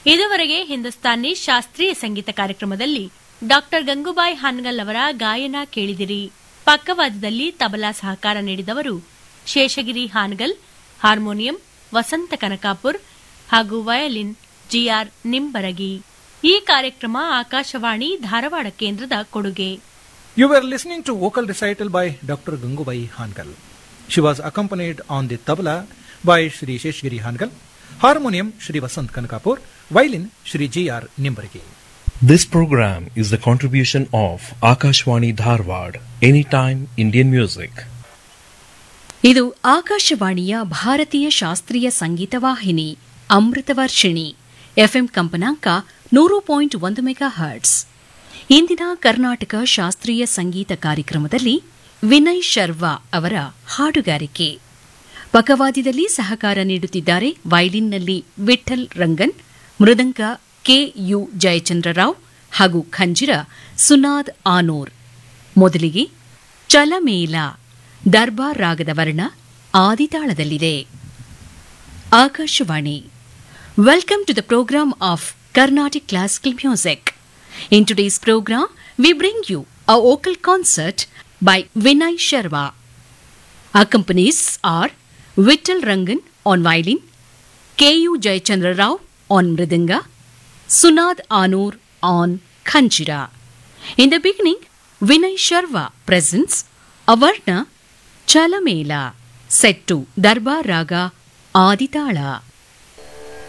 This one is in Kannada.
ಇದುವರೆಗೆ ಹಿಂದೂಸ್ತಾನಿ ಶಾಸ್ತ್ರೀಯ ಸಂಗೀತ ಕಾರ್ಯಕ್ರಮದಲ್ಲಿ ಡಾಕ್ಟರ್ ಗಂಗೂಬಾಯಿ ಹಾನ್ಗಲ್ ಅವರ ಗಾಯನ ಕೇಳಿದಿರಿ ಪಕ್ಕವಾದದಲ್ಲಿ ತಬಲಾ ಸಹಕಾರ ನೀಡಿದವರು ಶೇಷಗಿರಿ ಹಾನ್ಗಲ್ ಹಾರ್ಮೋನಿಯಂ ವಸಂತ ಕನಕಾಪುರ್ ಹಾಗೂ ವಯಲಿನ್ ಜಿಆರ್ ನಿಂಬರಗಿ ಈ ಕಾರ್ಯಕ್ರಮ ಆಕಾಶವಾಣಿ ಧಾರವಾಡ ಕೇಂದ್ರದ ಕೊಡುಗೆ You were listening to vocal recital by Dr. Gangubai Hankal. She was accompanied on the tabla by Shri Sheshgiri Hankal, harmonium Shri Vasant Kankapur, violin Shri G.R. Nimbargi. This program is the contribution of Akashwani Dharwad, Anytime Indian Music. ಇದು ಆಕಾಶವಾಣಿಯ ಭಾರತೀಯ ಶಾಸ್ತ್ರೀಯ ಸಂಗೀತ ವಾಹಿನಿ ಅಮೃತವರ್ಷಿಣಿ ಎಫ್ಎಂ ಕಂಪನಾಂಕ ನೂರು ಪಾಯಿಂಟ್ ಒಂದು ಮೆಗಾ ಹರ್ಟ್ಸ್ ಇಂದಿನ ಕರ್ನಾಟಕ ಶಾಸ್ತ್ರೀಯ ಸಂಗೀತ ಕಾರ್ಯಕ್ರಮದಲ್ಲಿ ವಿನಯ್ ಶರ್ವಾ ಅವರ ಹಾಡುಗಾರಿಕೆ ಪಕವಾದ್ಯದಲ್ಲಿ ಸಹಕಾರ ನೀಡುತ್ತಿದ್ದಾರೆ ವೈಲಿನ್ನಲ್ಲಿ ವಿಠಲ್ ರಂಗನ್ ಮೃದಂಗ ಕೆ ಯು ಜಯಚಂದ್ರರಾವ್ ಹಾಗೂ ಖಂಜಿರ ಸುನಾದ್ ಆನೂರ್ ಮೊದಲಿಗೆ ಚಲಮೇಲ ದರ್ಬಾರ್ ರಾಗದ ವರ್ಣ ಆದಿತಾಳದಲ್ಲಿದೆ Akashvani welcome to the programme of Carnatic classical music in today's programme we bring you a vocal concert by Vinay Sharma Accompanies are Vittal Rangan on violin, K.U. Jayachandra Rao on mridanga, Sunad Anur on khanjira. In the beginning, Vinay Sharma presents Avarna Chalamela set to Darbar Raga Aditala.